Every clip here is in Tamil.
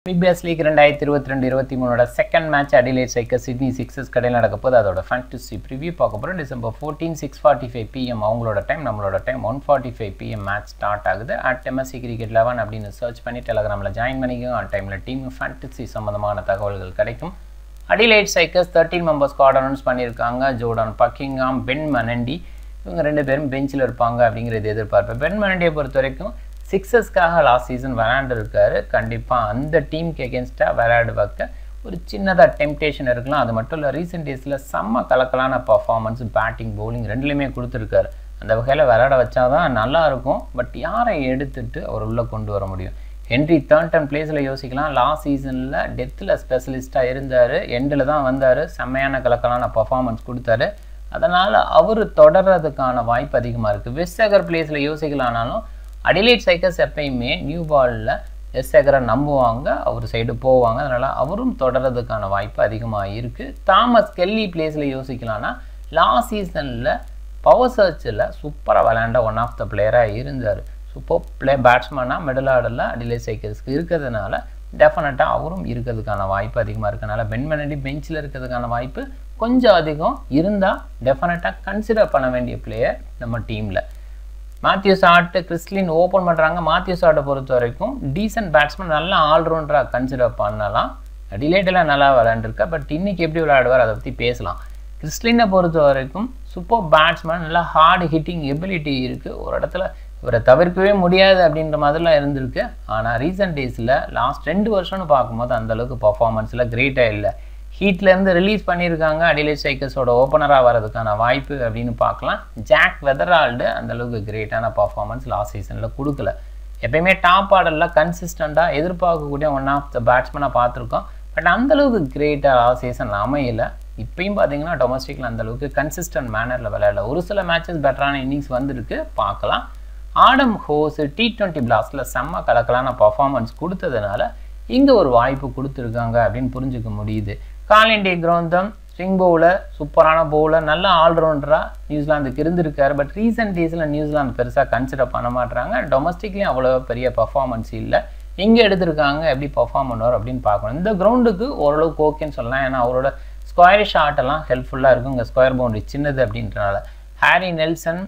பிபிஎஸ் லீக் ரெண்டாயிரத்தி இருபத்தி ரெண்டு இருபத்தி மூணோட second match Adelaide Strikers Sydney Sixers கடையில் நடக்க போது அதோட ஃபேண்டசி ப்ரிவியூ பார்க்க போகிறோம் December fourteen six forty five PM அவங்களோட டைம் நம்மளோட time one forty five PM match start ஆகுது அட் எம்எஸ்சி கிரிக்கெட் லெவன் அப்படின்னு சர்ச் பண்ணி டெலகிராமில் ஜாயின் பண்ணிக்கோங்க அந்த டைமில் டீம் ஃபேண்டசி சம்மந்தமான தகவல்கள் கிடைக்கும் Adelaide Strikers thirteen members squad announce பண்ணியிருக்காங்க ஜோர்டான் பக்கிங்காம் பென் மனண்டி இவங்க ரெண்டு பேரும் பெஞ்சில் இருப்பாங்க அப்படிங்கிறது எதிர்பார்ப்பேன் பென் மனண்டியை பொறுத்த வரைக்கும் சிக்ஸஸ்க்காக லாஸ்ட் சீசன் விளையாண்டுருக்காரு கண்டிப்பாக அந்த டீமுக்கு எகென்ஸ்டாக விளையாடு வைக்க ஒரு சின்னதாக டெம்டேஷன் இருக்கலாம் அது மட்டும் இல்லை ரீசெண்ட் டேஸில் செம்ம கலக்கலான பர்ஃபார்மன்ஸ் பேட்டிங் பவுலிங் ரெண்டுலேயுமே கொடுத்துருக்காரு அந்த வகையில் விளையாட வச்சா தான் நல்லாயிருக்கும் பட் யாரை எடுத்துட்டு அவர் உள்ளே கொண்டு வர முடியும் ஹென்ரி தேர்ன் டன் பிளேஸில் யோசிக்கலாம் லாஸ்ட் சீசனில் டெத்தில் ஸ்பெஷலிஸ்ட்டாக இருந்தார் எண்டில் தான் வந்தார் செம்மையான கலக்கலான பர்ஃபார்மன்ஸ் கொடுத்தாரு அதனால் அவர் தொடர்றதுக்கான வாய்ப்பு அதிகமாக இருக்குது வெஸ்டகர் பிளேஸில் யோசிக்கலானாலும் அடிலைட் சைக்கர்ஸ் எப்பயுமே நியூ பாலில் எஸ்எகரை நம்புவாங்க அவர் சைடு போவாங்க அதனால் அவரும் தொடர்றதுக்கான வாய்ப்பு அதிகமாக இருக்குது தாமஸ் கெல்லி பிளேஸில் யோசிக்கலாம்னா லாஸ்ட் சீசனில் பவர் சர்ச்சில் சூப்பராக விளையாண்ட ஒன் ஆஃப் த பிளேயராக இருந்தார் சூப்பர் பிளே பேட்ஸ்மேனாக மிடில் ஆர்டரில் அடிலைட் சைக்கர்ஸ்க்கு இருக்கிறதுனால டெஃபினட்டாக அவரும் இருக்கிறதுக்கான வாய்ப்பு அதிகமாக இருக்கனால பென்மெனடி பெஞ்சில் இருக்கிறதுக்கான வாய்ப்பு கொஞ்சம் அதிகம் இருந்தால் டெஃபினட்டாக கன்சிடர் பண்ண வேண்டிய பிளேயர் நம்ம டீமில் மாத்யூஸ் ஆட்டு கிறிஸ்லின் ஓப்பன் பண்ணுறாங்க மாத்யூஸ் ஆட்டை பொறுத்த வரைக்கும் டீசென்ட் பேட்ஸ்மேன் நல்லா ஆல்ரவுண்டராக கன்சிடர் பண்ணலாம் டிலேட்டெல்லாம் நல்லா விளையாண்டுருக்கா பட் இன்னைக்கு எப்படி விளையாடுவார் அதை பற்றி பேசலாம் கிறிஸ்லினை பொறுத்த வரைக்கும் சூப்பர் பேட்ஸ்மேன் நல்லா ஹார்ட் ஹிட்டிங் எபிலிட்டி இருக்குது ஒரு இடத்துல இவரை தவிர்க்கவே முடியாது அப்படின்ற மாதிரிலாம் இருந்திருக்கு ஆனால் ரீசெண்ட் டேஸில் லாஸ்ட் ரெண்டு வருஷம்னு பார்க்கும்போது அந்தளவுக்கு பர்ஃபார்மன்ஸில் கிரேட்டாக இல்லை ஹீட்லேருந்து ரிலீஸ் பண்ணியிருக்காங்க அடிலைட் சைக்கர்ஸோட ஓப்பனராக வரதுக்கான வாய்ப்பு அப்படின்னு பார்க்கலாம் ஜாக் வெதரால்டு அந்தளவுக்கு கிரேட்டான பர்ஃபார்மன்ஸ் லாஸ்ட் சீசனில் கொடுக்கல எப்பயுமே டாப் ஆர்டரில் கன்சிஸ்டண்ட்டாக எதிர்பார்க்கக்கூடிய ஒன் ஆஃப் த பேட்ஸ்மேனாக பார்த்துருக்கோம் பட் அந்தளவுக்கு கிரேட்டாக லாஸ்ட் சீசன் அமையல இப்பயும் பார்த்தீங்கன்னா டொமஸ்டிக்கில் அந்தளவுக்கு கன்சிஸ்டன்ட் மேனரில் விளையாடல ஒரு சில மேட்சஸ் பெட்டரான இன்னிங்ஸ் வந்திருக்கு பார்க்கலாம் ஆடம் ஹோஸ் டி ட்வெண்ட்டி பிளாஸ்டில் செம்ம கலக்கலான பர்ஃபார்மன்ஸ் கொடுத்ததுனால இங்கே ஒரு வாய்ப்பு கொடுத்துருக்காங்க அப்படின்னு புரிஞ்சுக்க முடியுது காலிண்டே கிரௌந்தம் ஸ்விங் பவுலர் சூப்பரான பவுலர் நல்ல ஆல்ரவுண்டராக நியூசிலாந்துக்கு இருந்திருக்காரு பட் ரீசெண்ட் டேஸில் நியூசிலாந்து பெருசாக கன்சிடர் பண்ண மாட்டாங்க டொமஸ்டிக்லேயும் அவ்வளோ பெரிய பர்ஃபார்மன்ஸ் இல்லை இங்கே எடுத்திருக்காங்க எப்படி பர்ஃபார்ம் பண்ணுவார் அப்படின்னு பார்க்கணும் இந்த கிரவுண்டுக்கு ஓரளவுக்கு ஓகேன்னு சொல்லலாம் ஏன்னா அவரோட ஸ்கொயர் ஷாட்டெல்லாம் ஹெல்ப்ஃபுல்லாக இருக்கும் இங்கே ஸ்கொயர் பவுண்டரி சின்னது அப்படின்றனால Harry Nelsen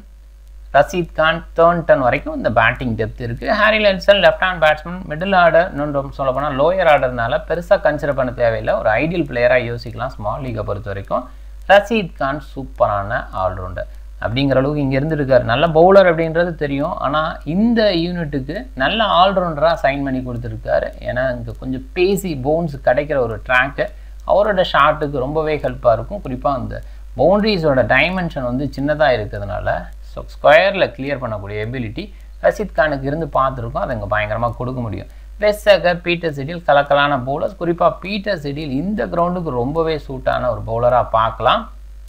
Rashid Khan Thornton வரைக்கும் இந்த பேட்டிங் டெப்த் இருக்குது Harry Nelsen left hand batsman middle order இன்னொன்று ரொம்ப சொல்ல போனால் லோயர் ஆர்டர்னால பெருசாக கன்சிடர் பண்ண தேவையில்லை ஒரு ஐடியல் பிளேயராக யோசிக்கலாம் ஸ்மால் லீகை பொறுத்த வரைக்கும் ரஷீத் கான் சூப்பரான ஆல்ரவுண்டர் அப்படிங்கிற அளவுக்கு இங்கே இருந்திருக்காரு நல்ல பவுலர் அப்படின்றது தெரியும் ஆனால் இந்த யூனிட்டுக்கு நல்ல ஆல்ரவுண்டராக சைன் பண்ணி கொடுத்துருக்காரு ஏன்னா இங்கே கொஞ்சம் பேசி போன்ஸ் கிடைக்கிற ஒரு ட்ராக்கு அவரோட ஷாட்டுக்கு ரொம்பவே ஹெல்ப்பாக இருக்கும் குறிப்பாக அந்த பவுண்ட்ரிஸோட டைமென்ஷன் வந்து சின்னதாக இருக்கிறதுனால ஸோ ஸ்கொயரில் கிளியர் பண்ணக்கூடிய எபிலிட்டி ரஷித் கானுக்கு இருந்து பார்த்துருக்கோம் அதை இங்கே பயங்கரமாக கொடுக்க முடியும் வெஸ்ஸகர் பீட்டர் சிடில் கலக்கலான பவுலர்ஸ் குறிப்பாக பீட்டர் சிடில் இந்த கிரவுண்டுக்கு ரொம்பவே சூட்டான ஒரு பவுலராக பார்க்கலாம்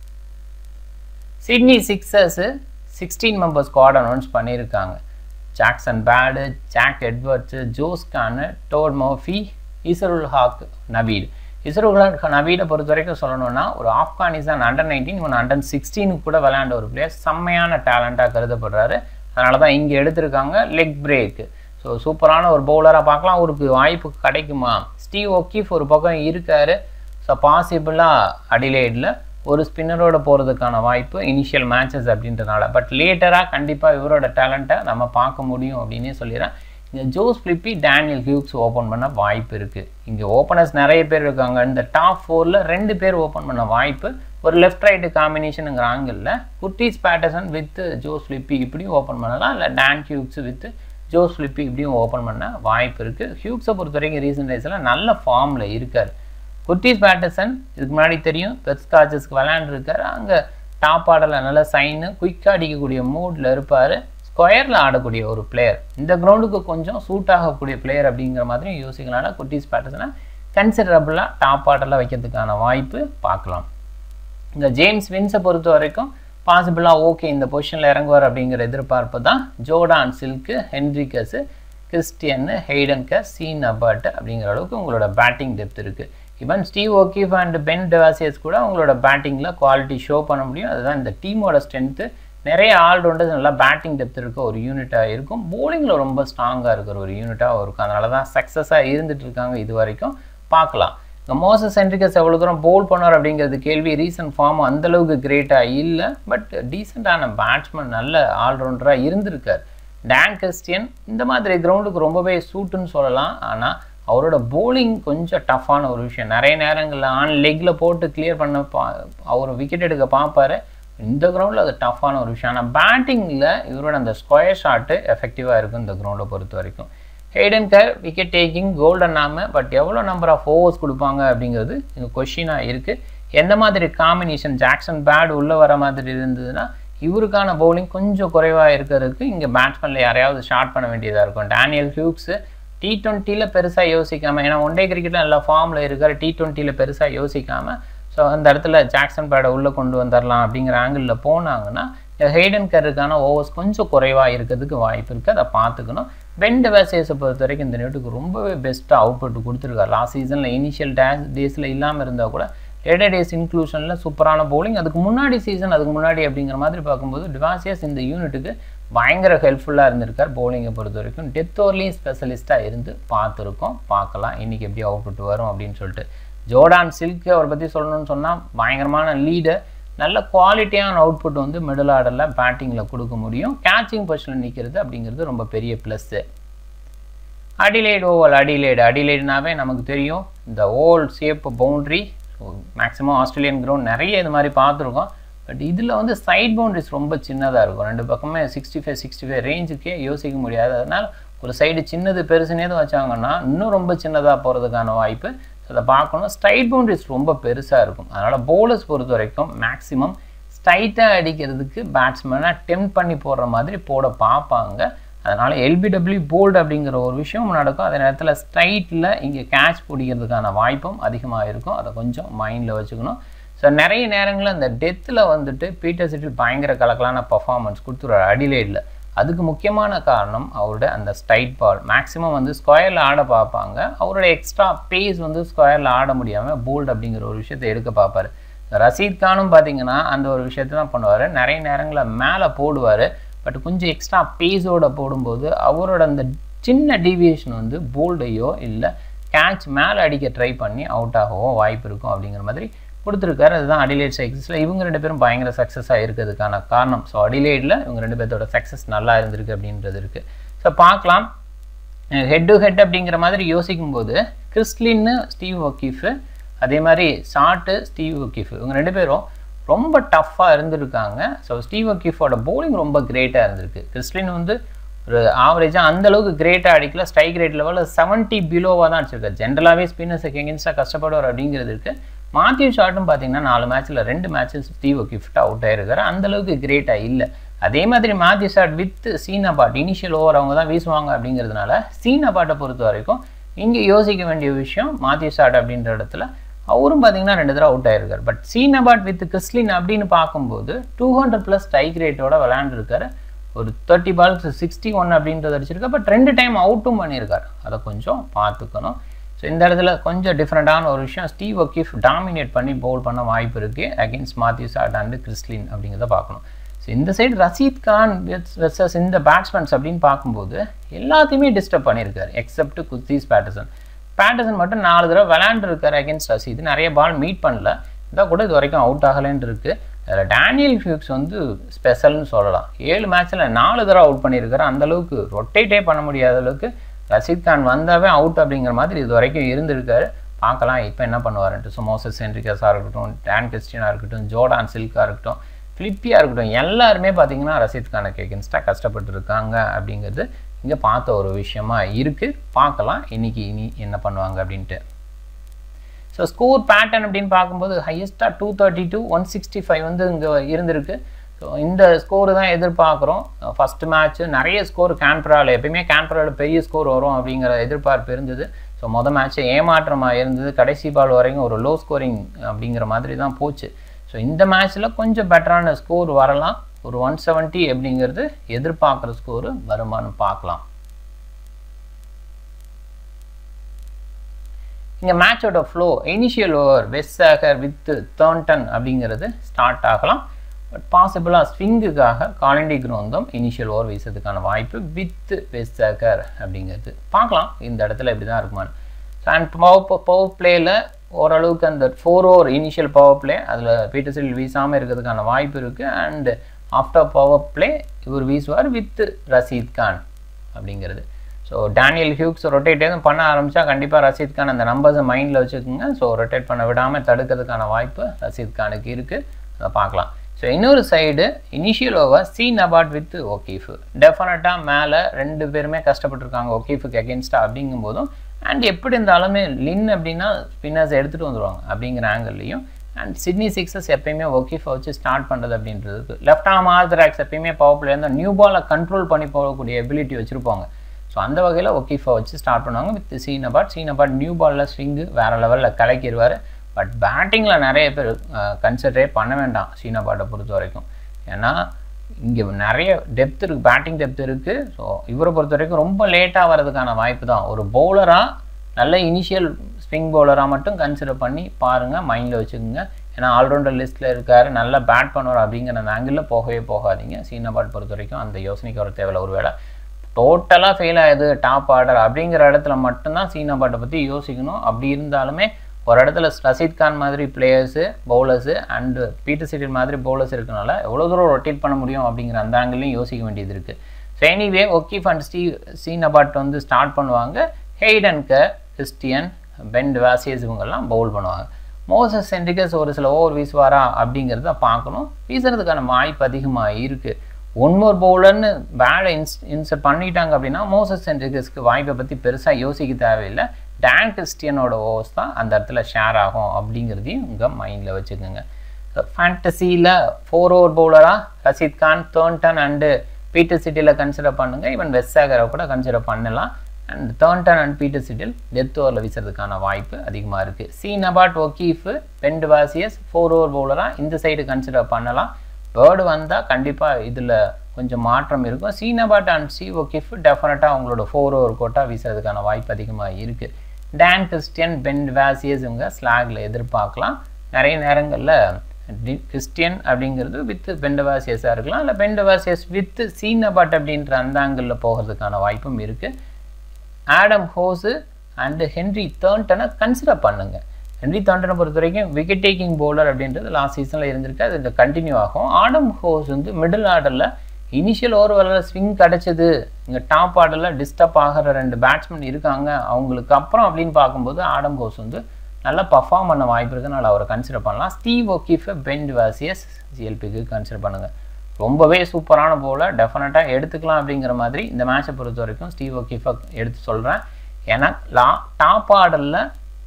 Sydney Sixers sixteen members squad announce பண்ணியிருக்காங்க ஜாக்சன் பேடு ஜாக் எட்வர்ட்ஸு ஜோஸ்கானு டோட் மோஃபி இசருல் ஹாக் நபீட் இஸ்ரோல் நவீனை பொறுத்த வரைக்கும் சொல்லணும்னா ஒரு ஆப்கானிஸ்தான் அண்டர் நைன்டீன் இவன் அண்டர் சிக்ஸ்டீனுக்கு கூட விளையாண்ட ஒரு பிளேயர் செம்மையான டேலண்ட்டாக கருதப்படுறாரு அதனால தான் இங்கே எடுத்திருக்காங்க லெக் பிரேக்கு ஸோ சூப்பரான ஒரு பவுலராக பார்க்கலாம் அவருக்கு வாய்ப்பு கிடைக்குமா ஸ்டீவ் ஒக்கீஃப் ஒரு பக்கம் இருக்கார் ஸோ பாசிபிளாக அடிலேடில் ஒரு ஸ்பின்னரோட போகிறதுக்கான வாய்ப்பு இனிஷியல் மேட்சஸ் அப்படின்றனால பட் லேட்டராக கண்டிப்பாக இவரோட டேலண்ட்டை நம்ம பார்க்க முடியும் அப்படின்னே சொல்லிடுறேன் இங்கே Josh Philippe Daniel Hughes open பண்ண வாய்ப்பு இருக்குது இங்கே ஓப்பனர்ஸ் நிறைய பேர் இருக்காங்க இந்த டாப் ஃபோரில் ரெண்டு பேர் ஓப்பன் பண்ண வாய்ப்பு ஒரு லெஃப்ட் ரைட்டு காம்பினேஷனுங்கிற ஆங்கிளில் Kurtis Patterson with Josh Philippe இப்படியும் ஓப்பன் பண்ணலாம் இல்லை Dan Hughes with Josh Philippe இப்படியும் ஓப்பன் பண்ண வாய்ப்பு இருக்குது ஹியூக்ஸை பொறுத்த வரைக்கும் ரீசெண்ட் டேஸில் நல்ல ஃபார்மில் இருக்கார் குர்டிஸ் பேட்டர்சன் இதுக்கு முன்னாடி தெரியும் பெட் ஸ்காச்சஸ்க்கு விளையாண்டுருக்காரு அங்கே டாப் ஆர்டரில் நல்ல சைனு குயிக்காக அடிக்கக்கூடிய மூடில் இருப்பார் ஸ்கொயரில் ஆடக்கூடிய ஒரு பிளேயர் இந்த கிரவுண்டுக்கு கொஞ்சம் சூட் ஆகக்கூடிய பிளேயர் அப்படிங்கிற மாதிரி யோசிக்கலாம்னா குட்டீஸ் பேட்டர்ஸ்னா கன்சிடரபுளாக டாப் ஆர்டரில் வைக்கிறதுக்கான வாய்ப்பு பார்க்கலாம் இந்த ஜேம்ஸ் வின்ஸை பொறுத்த வரைக்கும் பாசிபிளாக ஓகே இந்த பொசிஷனில் இறங்குவார் அப்படிங்கிற எதிர்பார்ப்பு தான் ஜோடான் சில்க்கு ஹென்ரிகஸு கிறிஸ்டியன்னு ஹெய்டன்க சீன் அபர்ட் அப்படிங்கிற அளவுக்கு உங்களோட பேட்டிங் டெப்த் இருக்குது even Steve O'Keefe and Ben Dwarshuis கூட உங்களோட பேட்டிங்கில் குவாலிட்டி ஷோ பண்ண முடியும் அதுதான் இந்த டீமோட ஸ்ட்ரென்த்து நிறைய ஆல்ரவுண்டர்ஸ் நல்லா பேட்டிங் டெப்த் இருக்க ஒரு யூனிட்டாக இருக்கும் போலிங்கில் ரொம்ப ஸ்ட்ராங்காக இருக்கிற ஒரு யூனிட்டாக இருக்கும் அதனால தான் சக்ஸஸாக இருந்துட்டு இருக்காங்க இது வரைக்கும் பார்க்கலாம் இந்த மோசஸ் சென்ட்ரிகஸ் எவ்வளோ தூரம் போல் பண்ணார் அப்படிங்கிறது கேள்வி ரீசன்ட் ஃபார்ம் அந்தளவுக்கு கிரேட்டாக இல்லை பட் டீசெண்டான பேட்ஸ்மேன் நல்ல ஆல்ரவுண்டராக இருந்திருக்கார் டேன் கிறிஸ்டியன் இந்த மாதிரி கிரவுண்டுக்கு ரொம்பவே சூட்டுன்னு சொல்லலாம் ஆனால் அவரோட போலிங் கொஞ்சம் டஃப்பான ஒரு விஷயம் நிறைய நேரங்களில் ஆன் லெக்கில் போட்டு கிளியர் பண்ண பா அவர் விக்கெட் எடுக்க பார்ப்பாரு இந்த கிரவுண்டில் அது டஃப்பான ஒரு விஷயம் ஆனால் பேட்டிங்கில் இவரோட அந்த ஸ்கொயர் ஷாட்டு எஃபெக்டிவாக இருக்கும் இந்த கிரவுண்டை பொறுத்த வரைக்கும் Hayden Kerr wicket taking golden நாம பட் எவ்வளோ நம்பர் ஆஃப் ஓவர்ஸ் கொடுப்பாங்க அப்படிங்கிறது இங்கே கொஷினாக இருக்குது எந்த மாதிரி காம்பினேஷன் ஜாக்சன் பேட் உள்ளே வர மாதிரி இருந்ததுன்னா இவருக்கான பவுலிங் கொஞ்சம் குறைவாக இருக்கிறதுக்கு இங்கே பேட்ஸ்மேனில் யாரையாவது ஷார்ட் பண்ண வேண்டியதாக இருக்கும் டேனியல் ஹியூக்ஸு டி ட்வெண்ட்டியில் பெருசாக யோசிக்காமல் ஏன்னா ஒன் டே கிரிக்கெட்டில் நல்லா ஃபார்மில் இருக்கிற டி ட்வெண்ட்டியில் பெருசாக யோசிக்காமல் ஸோ அந்த இடத்துல ஜாக்சன் பேடை உள்ளே கொண்டு வந்துடலாம் அப்படிங்கிற ஆங்கிளில் போனாங்கன்னா ஹெய்டன் கருக்கான ஓவர்ஸ் கொஞ்சம் குறைவாக இருக்கிறதுக்கு வாய்ப்பு இருக்குது அதை பார்த்துக்கணும் பென் டெவாசியஸை பொறுத்த வரைக்கும் இந்த நேட்டுக்கு ரொம்பவே பெஸ்ட்டாக அவுட்புட் கொடுத்துருக்காரு லாஸ்ட் சீசனில் இனிஷியல் டேஸ் டேஸில் இல்லாமல் இருந்தால் கூட லேட்டர் டேஸ் இன்க்ளூஷனில் சூப்பரான போலிங் அதுக்கு முன்னாடி சீசன் அதுக்கு முன்னாடி அப்படிங்கிற மாதிரி பார்க்கும்போது டிவாசியஸ் இந்த யூனிட்டுக்கு பயங்கர ஹெல்ப்ஃபுல்லாக இருந்திருக்கார் போலிங்கை பொறுத்த வரைக்கும் டெத் ஓவர்லேயும் ஸ்பெஷலிஸ்ட்டாக இருந்து பார்த்துருக்கோம் பார்க்கலாம் இன்றைக்கி எப்படி அவுட்புட் வரும் அப்படின்னு சொல்லிட்டு ஜோர்டான் சில்க் அவரை பற்றி சொல்லணும்னு சொன்னால் பயங்கரமான லீடர் நல்ல குவாலிட்டியான அவுட்புட் வந்து மிடில் ஆர்டரில் பேட்டிங்கில் கொடுக்க முடியும் கேச்சிங் பொசிஷனில் நிற்கிறது அப்படிங்கிறது ரொம்ப பெரிய ப்ளஸ்ஸு அடிலைடு ஓவல் அடிலைடு அடிலைடுனாவே நமக்கு தெரியும் இந்த oval shape boundary so maximum Australian ground நிறைய இது மாதிரி பார்த்துருக்கோம் பட் இதில் வந்து சைட் பவுண்ட்ரிஸ் ரொம்ப சின்னதாக இருக்கும் ரெண்டு பக்கமே சிக்ஸ்டி ஃபைவ் சிக்ஸ்டி ஃபைவ் ரேஞ்சுக்கே யோசிக்க முடியாது அதனால் ஒரு சைடு சின்னது பெருசுனே வச்சாங்கன்னா இன்னும் ரொம்ப சின்னதாக போகிறதுக்கான வாய்ப்பு ஸோ அதை பார்க்கணும் ஸ்ட்ரைட் பவுண்ட்ரிஸ் ரொம்ப பெருசாக இருக்கும் அதனால் போலர்ஸ் பொறுத்த வரைக்கும் மேக்ஸிமம் ஸ்ட்ரைட்டாக அடிக்கிறதுக்கு பேட்ஸ்மேனை டெம்ப் பண்ணி போடுற மாதிரி போட பார்ப்பாங்க அதனால் எல்பிடபிள்யூ போல்டு அப்படிங்கிற ஒரு விஷயம் நடக்கும் அதே நேரத்தில் ஸ்ட்ரைட்டில் இங்கே கேட்ச் பிடிக்கிறதுக்கான வாய்ப்பும் அதிகமாக இருக்கும் அதை கொஞ்சம் மைண்டில் வச்சுக்கணும் ஸோ நிறைய நேரங்களில் அந்த டெத்தில் வந்துட்டு பீட்டர் சிட்டில் பயங்கர கலக்கலான பர்ஃபார்மன்ஸ் கொடுத்துருவார் அடிலைடில் அதுக்கு முக்கியமான காரணம் அவரோட அந்த ஸ்ட்ரைட் பால் மேக்ஸிமம் வந்து ஸ்கொயரில் ஆட பார்ப்பாங்க அவரோட எக்ஸ்ட்ரா பேஸ் வந்து ஸ்கொயரில் ஆட முடியாமல் போல்டு அப்படிங்கிற ஒரு விஷயத்தை எடுக்க பார்ப்பார் ரசீத் கானும் பார்த்தீங்கன்னா அந்த ஒரு விஷயத்தை தான் பண்ணுவார் நிறைய நேரங்களில் மேலே போடுவார் பட் கொஞ்சம் எக்ஸ்ட்ரா பேஸோட போடும்போது அவரோட அந்த சின்ன டீவியேஷன் வந்து போல்டையோ இல்லை கேட்ச் மேலே அடிக்க ட்ரை பண்ணி அவுட் ஆகவோ வாய்ப்பு இருக்கும் அப்படிங்கிற மாதிரி கொடுத்துருக்காரு அதுதான் அடிலைட் சைக்கிள்ஸில் இவங்க ரெண்டு பேரும் பயங்கர சக்ஸஸாக இருக்கிறதுக்கான காரணம் ஸோ அடிலைடில் இவங்க ரெண்டு பேர்த்தோட சக்ஸஸ் நல்லா இருந்திருக்கு அப்படின்றது இருக்குது ஸோ பார்க்கலாம் ஹெட் டு ஹெட் அப்படிங்கிற மாதிரி யோசிக்கும்போது கிறிஸ்லின்னு ஸ்டீவ் ஒக்கீஃபு அதே மாதிரி ஷார்ட்டு ஸ்டீவ் ஒக்கீஃப் இவங்க ரெண்டு பேரும் ரொம்ப டஃப்பாக இருந்திருக்காங்க ஸோ ஸ்டீவ் ஒக்கீஃபோட போலிங் ரொம்ப கிரேட்டாக இருந்திருக்கு கிறிஸ்லின் வந்து ஒரு ஆவரேஜாக அந்தளவுக்கு கிரேட்டாக அடிக்கல ஸ்ட்ரைக் ரேட் லெவலில் செவன்ட்டி பிலோவாக தான் அடிச்சிருக்காரு ஜென்ரலாகவே ஸ்பின்னர்ஸுக்கு எகென்ஸ்டாக கஷ்டப்படுவார் அப்படிங்கிறது இருக்குது மாத்யூ ஷாட்டும் பார்த்தீங்கன்னா நாலு மேட்ச்சில் ரெண்டு மேட்சஸ் ஸ்டீவ் கிஃப்ட் அவுட் ஆயிருக்காரு அந்தளவுக்கு கிரேட்டாக இல்லை அதே மாதிரி Matthew Short with Sean Abbott initial over அவங்க தான் வீசுவாங்க அப்படிங்கிறதுனால சீனா பாட்டை பொறுத்த வரைக்கும் இங்கே யோசிக்க வேண்டிய விஷயம் மாத்யூ ஷாட் அப்படின்ற இடத்துல அவரும் பார்த்தீங்கன்னா ரெண்டு தடவை அவுட் ஆயிருக்காரு பட் சீனபாட் வித் கிறிஸ்லின் அப்படின்னு பார்க்கும்போது டூ ஹண்ட்ரட் ப்ளஸ் ஸ்ட்ரைக் ரேட்டோட விளையாண்டுருக்காரு ஒரு தேர்ட்டி பால்ஸ் சிக்ஸ்டி ஒன் அப்படின்றது அடிச்சிருக்கா பட் ரெண்டு டைம் அவுட்டும் பண்ணியிருக்காரு அதை கொஞ்சம் பார்த்துக்கணும் ஸோ இந்த இடத்துல கொஞ்சம் டிஃப்ரெண்ட்டான ஒரு விஷயம் ஸ்டீவ் ஒக்கீஃப் டாமினேட் பண்ணி பவுல் பண்ண வாய்ப்பு இருக்குது against Matthew Short and Chris Lynn அப்படிங்கிறத பார்க்கணும் ஸோ இந்த சைடு ரசீத் கான் வெர்சஸ் இந்த பேட்ஸ்மேன்ஸ் அப்படின்னு பார்க்கும்போது எல்லாத்தையுமே டிஸ்டர்ப் பண்ணியிருக்காரு எக்ஸப்ட் குத்தீஸ் பேட்டர்சன் பேட்டர்சன் மட்டும் நாலு தடவை விளையாண்டுருக்காரு அகேன்ஸ்ட் ரசீத் நிறைய பால் மீட் பண்ணல இதான் கூட இது வரைக்கும் அவுட் ஆகலைன்னு இருக்குது அதில் டேனியல் ஃபியூக்ஸ் வந்து ஸ்பெஷல்னு சொல்லலாம் ஏழு மேட்ச்சில் நாலு தடவை அவுட் பண்ணியிருக்காரு அந்தளவுக்கு ரொட்டேட்டே பண்ண முடியாத அளவுக்கு ரஷீத் கான் வந்தாவே அவுட் அப்படிங்கிற மாதிரி இது வரைக்கும் இருந்திருக்காரு பார்க்கலாம் இப்போ என்ன பண்ணுவாருன்ட்டு ஸோ மோசஸ் சென்ட்ரிகஸாக இருக்கட்டும் டேன் கிறிஸ்டினாக இருக்கட்டும் ஜோர்டான் சில்காக இருக்கட்டும் ஃபிலிப்பியாக இருக்கட்டும் எல்லாருமே பார்த்தீங்கன்னா ரஷீத் கானுக்கு எகென்ஸ்டாக கஷ்டப்பட்டு இருக்காங்க அப்படிங்கிறது இங்கே பார்த்த ஒரு விஷயமா இருக்குது பார்க்கலாம் இன்றைக்கி இனி என்ன பண்ணுவாங்க அப்படின்ட்டு ஸோ ஸ்கோர் பேட்டர்ன் அப்படின்னு பார்க்கும்போது ஹையஸ்ட்டாக two thirty two one sixty five வந்து இங்கே இருந்திருக்கு ஸோ இந்த ஸ்கோரு தான் எதிர்பார்க்குறோம் ஃபஸ்ட்டு மேட்ச்சு நிறைய ஸ்கோர் கேன்பராவில் எப்பயுமே கேன்பராவில் பெரிய ஸ்கோர் வரும் அப்படிங்கிற எதிர்பார்ப்பு இருந்தது ஸோ மொதல் மேட்ச்சு ஏமாற்றமாக இருந்தது கடைசி பால் வரைக்கும் ஒரு லோ ஸ்கோரிங் அப்படிங்கிற மாதிரி தான் போச்சு ஸோ இந்த மேட்ச்சில் கொஞ்சம் பெட்டரான ஸ்கோர் வரலாம் ஒரு ஒன் செவன்ட்டி அப்படிங்கிறது எதிர்பார்க்குற ஸ்கோரு வருமானு பார்க்கலாம் இங்கே மேட்சோட flow initial over Wes Agar with Thornton அப்படிங்கிறது ஸ்டார்ட் ஆகலாம் பட் பாசிபிளாக ஸ்விங்குக்காக காலண்டி குரோந்தும் இனிஷியல் ஓவர் வீசுறதுக்கான வாய்ப்பு வித் வெஸ்டேக்கர் அப்படிங்கிறது பார்க்கலாம் இந்த இடத்துல இப்படி தான் இருக்குமான்னு அண்ட் பவர் பவர் பிளேயில் ஓரளவுக்கு அந்த four over initial power play அதில் பீட்டர் சில் வீசாமல் இருக்கிறதுக்கான வாய்ப்பு இருக்குது அண்ட் ஆஃப்டர் பவர் பிளே இவர் வீசுவார் வித் ரஷீத் கான் அப்படிங்கிறது ஸோ டேனியல் ஹியூக்ஸ் ரொட்டேட் எதுவும் பண்ண ஆரம்பித்தா கண்டிப்பாக ரஷீத் கான் அந்த நம்பர்ஸை மைண்டில் வச்சுக்கோங்க ஸோ ரொட்டேட் பண்ண விடாமல் தடுக்கிறதுக்கான வாய்ப்பு ரஷீத் கானுக்கு இருக்குது அதை பார்க்கலாம் ஸோ இன்னொரு side initial over Sean Abbott with O'Keefe டெஃபினட்டாக மேலே ரெண்டு பேருமே கஷ்டப்பட்டுருக்காங்க ஒக்கீஃபுக்கு அகேன்ஸ்டாக அப்படிங்கும் போதும் அண்ட் எப்படி இருந்தாலுமே லின் அப்படின்னா ஸ்பின்னர்ஸ் எடுத்துகிட்டு வந்துடுவாங்க அப்படிங்கிற ஆங்கிள்லையும் அண்ட் சிட்னி சிக்ஸஸ் எப்பயுமே ஒக்கீஃபை வச்சு ஸ்டார்ட் பண்ணுறது அப்படின்றதுக்கு லெஃப்ட் ஆர்ம் ஆர்தராக்ஸ் எப்பயுமே பவர் பிளே இருந்தால் நியூ பாலை கண்ட்ரோல் பண்ணி போகக்கூடிய எபிலிட்டி வச்சுருப்பாங்க ஸோ அந்த வகையில் ஒக்கீஃபை வச்சு ஸ்டார்ட் பண்ணுவாங்க வித் சீனபாட் சீனபாட் நியூ பாலில் ஸ்விங்கு வேறு லெவலில் கலக்கிடுவார் பட் பேட்டிங்கில் நிறைய பேர் கன்சிடரே பண்ண வேண்டாம் சீனபாட்டை பொறுத்த வரைக்கும் ஏன்னா இங்கே நிறைய டெப்த் இருக்குது பேட்டிங் டெப்த் இருக்குது ஸோ இவரை பொறுத்த வரைக்கும் ரொம்ப லேட்டாக வர்றதுக்கான வாய்ப்பு தான் ஒரு பவுலராக நல்ல இனிஷியல் ஸ்விங் பவுலராக மட்டும் கன்சிடர் பண்ணி பாருங்கள் மைண்டில் வச்சுக்கோங்க ஏன்னா ஆல்ரவுண்டர் லிஸ்ட்டில் இருக்கார் நல்லா பேட் பண்ணுவார் அப்படிங்கிற அந்த ஆங்கிளில் போகவே போகாதீங்க சீனபாட் பொறுத்த வரைக்கும் அந்த யோசனைக்கு வர தேவையில்ல ஒரு வேளை டோட்டலாக ஃபெயில் ஆகுது டாப் ஆர்டர் அப்படிங்கிற இடத்துல மட்டும்தான் சீனாபாட்டை பற்றி யோசிக்கணும் அப்படி இருந்தாலுமே ஒரு இடத்துல ரஷீத் கான் மாதிரி players bowlers and Peter Siddle மாதிரி பவுலர்ஸ் இருக்கனால எவ்வளோ தூரம் ரொட்டேட் பண்ண முடியும் அப்படிங்கிற அந்த ஆங்கிலையும் யோசிக்க வேண்டியது இருக்குது so anyway O'Keefe and Steve Sean Abbott வந்து ஸ்டார்ட் பண்ணுவாங்க ஹெய்டன்க கிறிஸ்டியன் பெண்ட் வாசியஸ் இவங்கெல்லாம் பவுல் பண்ணுவாங்க மோசஸ் சென்டிகஸ் ஒரு சில ஓவர் வீசுவாரா அப்படிங்கிறத பார்க்கணும் வீசுறதுக்கான வாய்ப்பு அதிகமாக இருக்குது ஒன் மோர் பவுலர்னு பேடை இன்ஸ் இன்சர்ட் பண்ணிட்டாங்க அப்படின்னா மோசஸ் சென்டிகஸ்க்கு வாய்ப்பை பற்றி பெருசாக யோசிக்க தேவையில்லை டேன் கிறிஸ்டியனோட ஓவர்ஸ் தான் அந்த இடத்துல ஷேர் ஆகும் அப்படிங்கிறதையும் உங்கள் மைண்டில் வச்சுக்கோங்க ஃபேண்டசியில் ஃபோர் ஓவர் பவுலராக Rashid Khan Thornton and Peter Siddle consider பண்ணுங்கள் ஈவன் வெஸ்ஸாகரை கூட கன்சிடர் பண்ணலாம் and Thornton and Peter Siddle death ஓவரில் வீசுறதுக்கான வாய்ப்பு அதிகமாக இருக்குது சி நபாட் ஒக்கீஃபு பெண்ட் வாசியஸ் ஃபோர் ஓவர் பவுலராக இந்த சைடு கன்சிடர் பண்ணலாம் பேர்டு வந்தால் கண்டிப்பாக இதில் கொஞ்சம் மாற்றம் இருக்கும் சி நபாட் அண்ட் சி ஒக்கீஃப் டெஃபினட்டாக அவங்களோட ஃபோர் ஓவர் கோட்டாக வீசுறதுக்கான வாய்ப்பு அதிகமாக இருக்குது டேன் கிறிஸ்டியன் பென் வாசியஸ் இவங்க ஸ்லாகில் எதிர்பார்க்கலாம் நிறைய நேரங்களில் கிறிஸ்டியன் அப்படிங்கிறது வித் பெண்டவாசியஸாக இருக்கலாம் இல்லை பெண்டவாசியஸ் வித் சீனபாட் அப்படின்ற அந்த ஆங்கிளில் போகிறதுக்கான வாய்ப்பும் இருக்குது ஆடம் ஹோஸு அண்டு ஹென்ரி தேர்ன்டனை கன்சிடர் பண்ணுங்கள் ஹென்ரி தேர்ன்டனை பொறுத்த வரைக்கும் விக்கெட் டேக்கிங் பவுலர் அப்படின்றது லாஸ்ட் சீசனில் இருந்திருக்கு அது கண்டினியூ ஆகும் ஆடம் ஹோஸ் வந்து மிடில் ஆர்டரில் இனிஷியல் ஓவர் வரல ஸ்விங் கிடச்சிது இங்கே டாப் ஆர்டரில் டிஸ்டர்ப் ஆகிற ரெண்டு பேட்ஸ்மேன் இருக்காங்க அவங்களுக்கு அப்புறம் அப்படின்னு பார்க்கும்போது ஆடம் ஹோஸ் வந்து நல்லா பர்ஃபார்ம் பண்ண வாய்ப்பு இருக்குனால அவரை கன்சிடர் பண்ணலாம் ஸ்டீவ் ஒக்கீஃபை பெண்ட் வாசியஸ் ஜிஎல்பிக்கு கன்சிடர் பண்ணுங்கள் ரொம்பவே சூப்பரான போல டெஃபினட்டாக எடுத்துக்கலாம் அப்படிங்கிற மாதிரி இந்த மேட்சை பொறுத்த வரைக்கும் ஸ்டீவ் ஒக்கீஃபை எடுத்து சொல்கிறேன் ஏன்னா லா டாப் ஆர்டரில்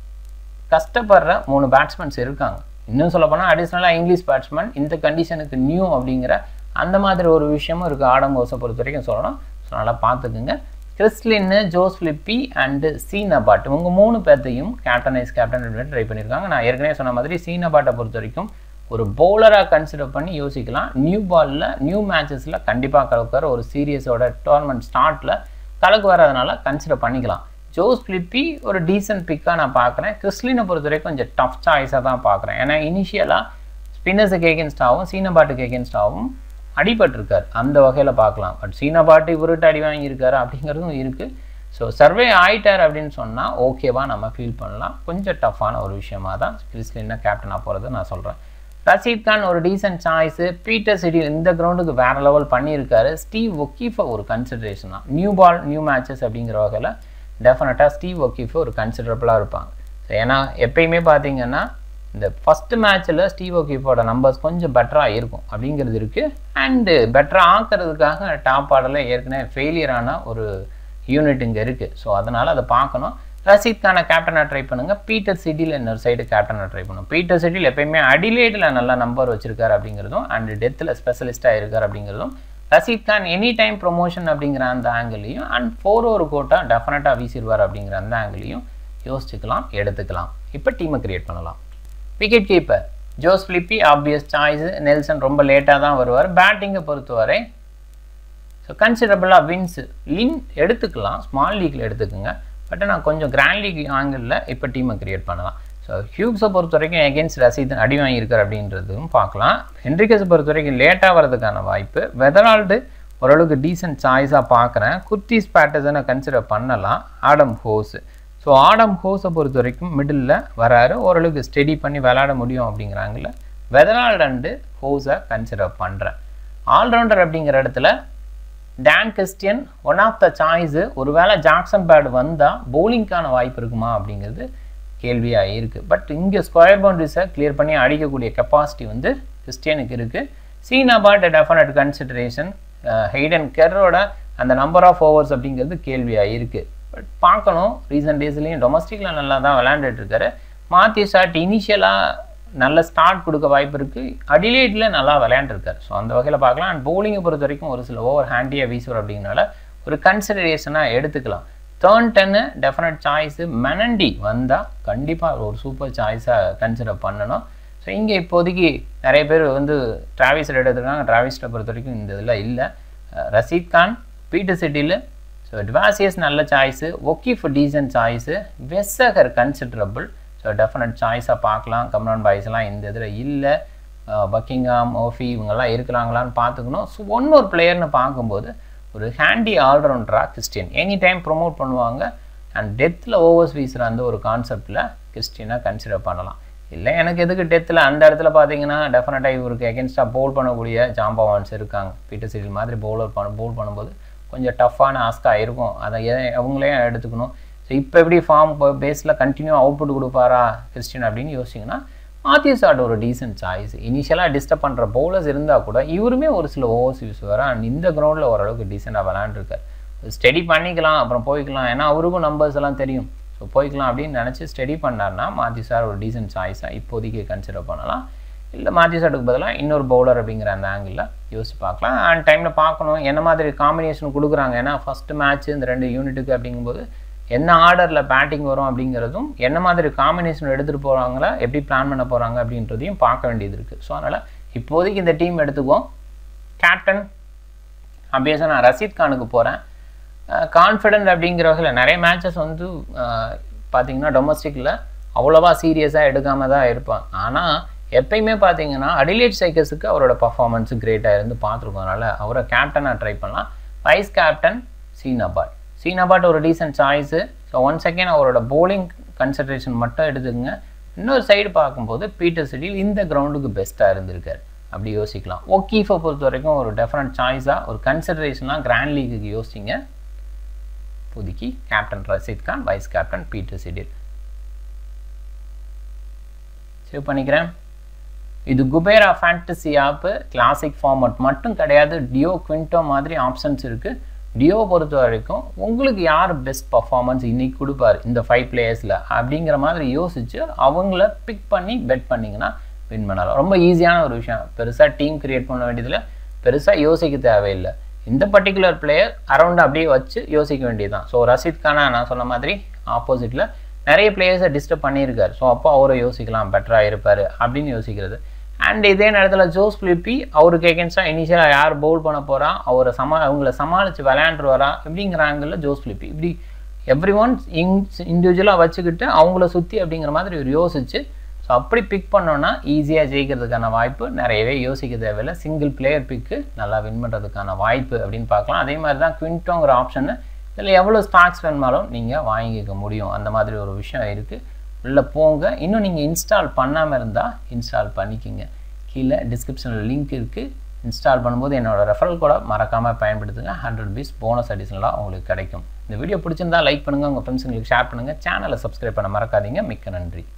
கஷ்டப்படுற மூணு பேட்ஸ்மேன்ஸ் இருக்காங்க இன்னும் சொல்ல போனால் அடிஷ்னலாக இங்கிலீஷ் பேட்ஸ்மேன் இந்த கண்டிஷனுக்கு நியூ அப்படிங்கிற அந்த மாதிரி ஒரு விஷயமும் இருக்குது ஆடம் ஹோஸை பொறுத்த வரைக்கும் சொல்லணும் ஸோ நல்லா பார்த்துக்குங்க கிறிஸ்லின்னு ஜோஸ் ஃபிலிப்பி அண்டு சீனபாட் இவங்க மூணு பேர்த்தையும் கேப்டன் ஐஸ் கேப்டன் அப்படின்னு ட்ரை பண்ணியிருக்காங்க நான் ஏற்கனவே சொன்ன மாதிரி சீனபாட்டை பொறுத்த வரைக்கும் ஒரு பவுலராக கன்சிடர் பண்ணி யோசிக்கலாம் நியூ பாலில் நியூ மேட்சஸில் கண்டிப்பாக கலக்குற ஒரு சீரியஸோட டோர்னமெண்ட் ஸ்டார்ட்டில் கலக்கு வரதுனால கன்சிடர் பண்ணிக்கலாம் ஜோஸ் ஃபிலிப்பி ஒரு டீசென்ட் பிக்காக நான் பார்க்குறேன் கிறிஸ்லினை பொறுத்த வரைக்கும் கொஞ்சம் டஃப் சாய்ஸாக தான் பார்க்குறேன் ஏன்னா இனிஷியலாக ஸ்பின்னர்ஸுக்கு எகென்ஸ்டாகவும் சீனபாட்டுக்கு எகென்ஸ்டாகவும் அடிபட்டிருக்கார் அந்த வகையில் பார்க்கலாம் பட் சீனபாட்டு இவர்கிட்ட அடி வாங்கியிருக்காரு அப்படிங்கிறதும் இருக்குது ஸோ சர்வே ஆயிட்டார் அப்படின்னு சொன்னால் ஓகேவா நம்ம ஃபீல் பண்ணலாம் கொஞ்சம் டஃப்பான ஒரு விஷயமா தான் கிறிஸ்லின்னா கேப்டனாக போகிறது நான் சொல்கிறேன் ரஷீத் கான் ஒரு டீசென்ட் சாய்ஸு பீட்டர் சிட்டி இந்த கிரவுண்டுக்கு வேறு லெவல் பண்ணியிருக்காரு ஸ்டீவ் ஒக்கீஃபை ஒரு கன்சிடரேஷன் தான் நியூ பால் நியூ மேட்சஸ் அப்படிங்கிற வகையில் டெஃபினட்டாக ஸ்டீவ் ஒக்கீஃபை ஒரு கன்சிடரபுளாக இருப்பாங்க ஸோ ஏன்னா எப்பயுமே பார்த்தீங்கன்னா இந்த ஃபஸ்ட்டு மேட்ச்சில் ஸ்டீவ் ஒக்கீஃபோட நம்பர்ஸ் கொஞ்சம் பெட்டராக இருக்கும் அப்படிங்கிறது இருக்குது அண்டு பெட்டராக ஆக்கிறதுக்காக டாப் ஆர்டரில் ஏற்கனவே ஃபெயிலியரான ஒரு யூனிட் இங்கே இருக்குது ஸோ அதனால் அதை பார்க்கணும் ரஷீத் கானை கேப்டனாக ட்ரை பண்ணுங்கள் பீட்டர் சிட்டியில் இன்னொரு சைடு கேப்டனாக ட்ரை பண்ணும் பீட்டர் சிட்டியில் எப்பயுமே அடிலேட்டில் நல்ல நம்பர் வச்சிருக்காரு அப்படிங்கிறதும் அண்ட் டெத்தில் ஸ்பெஷலிஸ்ட்டாக இருக்கார் அப்படிங்கிறதும் Rashid Khan any time promotion அப்படிங்கிற அந்த ஆங்கிளையும் அண்ட் ஃபோர் ஓவர் கோட்டாக டெஃபினட்டாக வீசிடுவார் அப்படிங்கிற அந்த ஆங்கிளையும் யோசிச்சுக்கலாம் எடுத்துக்கலாம் இப்போ டீமை கிரியேட் பண்ணலாம் wicket keeper Josh Philippe obvious choice Nelson ரொம்ப லேட்டாக தான் வருவார் பேட்டிங்கை பொறுத்தவரை ஸோ கன்சிடரபிளாக வின்ஸ் லின் எடுத்துக்கலாம் ஸ்மால் லீக்கில் எடுத்துக்கோங்க பட் நான் கொஞ்சம் கிராண்ட் லீக் ஆங்கிளில் இப்போ டீமை கிரியேட் பண்ணலாம் ஸோ ஹியூக்ஸை பொறுத்த வரைக்கும் எகென்ஸ்ட் ரசீத் அடி வாங்கியிருக்கார் அப்படின்றதும் பார்க்கலாம் ஹென்ரிகஸை பொறுத்த வரைக்கும் லேட்டாக வரதுக்கான வாய்ப்பு வெதரால்டு ஓரளவுக்கு டீசென்ட் சாய்ஸாக பார்க்குறேன் குர்த்திஸ் பேட்டர்ஸனை கன்சிடர் பண்ணலாம் ஆடம் ஹோஸ் ஸோ ஆடம் ஹோஸை பொறுத்த வரைக்கும் மிடில் வராரு ஓரளவுக்கு ஸ்டெடி பண்ணி விளையாட முடியும் அப்படிங்கிறாங்கல்ல வெதரால்டு அண்டு ஹோஸை கன்சிடர் பண்ணுறேன் ஆல்ரவுண்டர் அப்படிங்கிற இடத்துல Dan Christian one of the choice ஒருவேளை ஜாக்சன் பேட் வந்தால் பவுலிங்க்கான வாய்ப்பு இருக்குமா அப்படிங்கிறது கேள்வியாக இருக்குது பட் இங்கே ஸ்கொயர் பவுண்டரிஸை கிளியர் பண்ணி அடிக்கக்கூடிய கெப்பாசிட்டி வந்து கிறிஸ்டியனுக்கு இருக்குது Sean Abbott definite consideration Hayden கெரோட அந்த நம்பர் ஆஃப் ஓவர்ஸ் அப்படிங்கிறது கேள்வியாக இருக்குது பட் பார்க்கணும் ரீசெண்ட் டேஸ்லேயும் டொமஸ்டிக்கில் நல்லா தான் விளையாண்டுட்டு இருக்காரு மாத்தி ஷாட் இனிஷியலாக நல்ல ஸ்டார்ட் கொடுக்க வாய்ப்பு இருக்குது அடிலேட்டில் நல்லா விளையாண்டுருக்காரு ஸோ அந்த வகையில் பார்க்கலாம் அண்ட் பவுலிங்கை பொறுத்த வரைக்கும் ஒரு சில ஓவர் ஹேண்டியாக வீசுவார் அப்படிங்கிறனால ஒரு கன்சிடரேஷனாக எடுத்துக்கலாம் தேர்ன் டென்னு டெஃபினட் சாய்ஸு மெனண்டி வந்தால் கண்டிப்பாக ஒரு சூப்பர் சாய்ஸாக கன்சிடர் பண்ணணும் ஸோ இங்கே இப்போதைக்கு நிறைய பேர் வந்து டிராவிஸ் எடுத்துருக்காங்க டிராவிஸ்ட்டை பொறுத்த வரைக்கும் இந்த இதில் இல்லை Rashid Khan Peter Siddle so Dwarshuis நல்ல choice O'Keefe decent choice Wes Agar considerable so definite சாய்ஸாக பார்க்கலாம் கம்ரான் பாய்ஸ்லாம் இந்த இதில் இல்லை பக்கிங்காம் ஓஃபி இவங்கெல்லாம் இருக்கிறாங்களான்னு பார்த்துக்கணும் ஸோ ஒன் ஒரு பிளேயர்னு பார்க்கும்போது ஒரு ஹேண்டி ஆல்ரவுண்டராக கிறிஸ்டியன் எனி டைம் ப்ரொமோட் பண்ணுவாங்க அண்ட் டெத்தில் ஓவர்ஸ் வீசுகிற அந்த ஒரு கான்செப்டில் கிறிஸ்டியனாக கன்சிடர் பண்ணலாம் இல்லை எனக்கு எதுக்கு டெத்தில் அந்த இடத்துல பார்த்தீங்கன்னா டெஃபினட்டாக இவருக்கு எகென்ஸ்டாக பவுல் பண்ணக்கூடிய ஜாம்பவான்ஸ் இருக்காங்க பீட்டர் சீரியல் மாதிரி பவுலர் பண்ண பவுல் பண்ணும்போது கொஞ்சம் டஃப்பான ஆஸ்காக இருக்கும் அதை அவங்களே எடுத்துக்கணும் ஸோ இப்போ எப்படி ஃபார்ம் பேஸில் கண்டினியூ அவுட்புட் கொடுப்பாரா கிறிஸ்டின் அப்படின்னு யோசிச்சிங்கன்னா மாத்தியஸ் ஆட் ஒரு டீசென்ட் சாய்ஸ் இனிஷியலாக டிஸ்டர்ப் பண்ணுற பவுலர்ஸ் இருந்தால் கூட இவருமே ஒரு சில ஓவர்ஸ் யூஸ் வர அண்ட் இந்த கிரவுண்டில் ஓரளவுக்கு டீசெண்டாக விளாண்டுருக்கார் ஸ்டடி பண்ணிக்கலாம் அப்புறம் போய்க்கலாம் ஏன்னா அவருக்கும் நம்பர்ஸ் எல்லாம் தெரியும் ஸோ போய்க்கலாம் அப்படின்னு நினச்சி ஸ்டடி பண்ணார்னா மாத்தி சார் ஒரு டீசென்ட் சாய்ஸாக இப்போதைக்கு கன்சிடர் பண்ணலாம் இல்லை மாத்தி சாட்டுக்கு பதிலாக இன்னொரு பவுலர் அப்படிங்கிற அந்த ஆங்கிளில் யோசிச்சு பார்க்கலாம் அண்ட் டைமில் பார்க்கணும் என்ன மாதிரி காம்பினேஷன் கொடுக்குறாங்க ஏன்னா ஃபஸ்ட்டு மேட்ச் இந்த ரெண்டு யூனிட்டுக்கு அப்படிங்கும்போது என்ன ஆர்டரில் பேட்டிங் வரும் அப்படிங்கிறதும் என்ன மாதிரி காம்பினேஷன் எடுத்துகிட்டு போகிறாங்களா எப்படி பிளான் பண்ண போகிறாங்க அப்படின்றதையும் பார்க்க வேண்டியது இருக்குது ஸோ அதனால் இப்போதைக்கு இந்த டீம் எடுத்துக்குவோம் கேப்டன் அப்படியே நான் ரஷீத் கானுக்கு போகிறேன் கான்ஃபிடென்ட் அப்படிங்கிற வகையில் நிறைய மேட்சஸ் வந்து பார்த்தீங்கன்னா டொமஸ்டிக்கில் அவ்வளோவா சீரியஸாக எடுக்காமல் தான் இருப்பான் ஆனால் எப்பயுமே பார்த்தீங்கன்னா அடிலேட் சைக்கஸுக்கு அவரோட பர்ஃபார்மன்ஸு கிரேட்டாக இருந்து பார்த்துருக்கோம் அதனால் அவரை கேப்டனாக ட்ரை பண்ணலாம் வைஸ் கேப்டன் சீனாபாட் சீனாபாட் ஒரு decent choice so one second அவரோட போலிங் கன்சன்ட்ரேஷன் மட்டும் எடுத்துக்கங்க இன்னொரு சைடு பார்க்கும்போது பீட்டர் சிட்டியில் இந்த கிரவுண்டுக்கு பெஸ்ட்டாக இருந்திருக்காரு அப்படி யோசிக்கலாம் ஒக்கீஃபை பொறுத்த வரைக்கும் ஒரு டெஃபினட் சாய்ஸாக ஒரு கன்சிடரேஷன்லாம் கிராண்ட் லீக்குக்கு யோசிச்சிங்க இப்போதைக்கு captain Rashid Khan vice captain Peter Siddle save பண்ணிக்கிறேன் இது Kubera fantasy app classic format மட்டும் கிடையாது டியோ குவிண்டோ மாதிரி ஆப்ஷன்ஸ் இருக்குது டியோ பொறுத்த வரைக்கும் உங்களுக்கு யார் பெஸ்ட் பர்ஃபார்மன்ஸ் இன்றைக்கி கொடுப்பார் இந்த ஃபைவ் பிளேயர்ஸில் அப்படிங்கிற மாதிரி யோசித்து அவங்கள பிக் பண்ணி பெட் பண்ணிங்கன்னா வின் பண்ணலாம் ரொம்ப ஈஸியான ஒரு விஷயம் பெருசாக டீம் கிரியேட் பண்ண வேண்டியதில் பெருசாக யோசிக்க தேவையில்லை இந்த பர்டிகுலர் பிளேயர் அரௌண்ட் அப்படியே வச்சு யோசிக்க வேண்டியது தான் ஸோ ரஷீத் கானா நான் சொன்ன மாதிரி ஆப்போசிட்டில் நிறைய பிளேயர்ஸை டிஸ்டர்ப் பண்ணியிருக்காரு ஸோ அப்போ அவரை யோசிக்கலாம் பெட்டராக இருப்பார் அப்படின்னு யோசிக்கிறது அண்ட் இதே நேரத்தில் ஜோஸ் பிலிப்பி அவருக்கு எகென்ஸ்டாக இனிஷியலாக யார் பவுல் பண்ண போகிறா அவரை சமா அவங்கள சமாளித்து விளையாண்டுருவாரா இப்படிங்கிற ஆங்கிளில் ஜோஸ் பிலிப்பி இப்படி எவ்ரி ஒன் இங் இண்டிவிஜுவலாக வச்சுக்கிட்டு அவங்கள சுற்றி அப்படிங்கிற மாதிரி ஒரு யோசிச்சு ஸோ அப்படி பிக் பண்ணோன்னா ஈஸியாக ஜெயிக்கிறதுக்கான வாய்ப்பு நிறையவே யோசிக்க தேவையில்லை சிங்கிள் பிளேயர் பிக்கு நல்லா வின் பண்ணுறதுக்கான வாய்ப்பு அப்படின்னு பார்க்கலாம் அதே மாதிரி தான் குவிண்டோங்கிற ஆப்ஷனு இதில் எவ்வளோ ஸ்டாக்ஸ் வேணுமாலும் நீங்கள் வாங்கிக்க முடியும் அந்த மாதிரி ஒரு விஷயம் இருக்குது உள்ளே போங்க இன்னும் நீங்கள் இன்ஸ்டால் பண்ணாமல் இருந்தால் இன்ஸ்டால் பண்ணிக்கிங்க கீழே டிஸ்கிரிப்ஷனில் லிங்க் இருக்குது இன்ஸ்டால் பண்ணும்போது என்னோடய ரெஃபரல் கூட மறக்காமல் பயன்படுத்துங்க ஹண்ட்ரட் பீஸ் போனஸ் அடிஷனலாக உங்களுக்கு கிடைக்கும் இந்த வீடியோ பிடிச்சிருந்தா லைக் பண்ணுங்கள் உங்கள் ஃப்ரெண்ட்ஸுங்களுக்கு ஷேர் பண்ணுங்கள் சேனலை சப்ஸ்கிரைப் பண்ண மறக்காதீங்க மிக்க நன்றி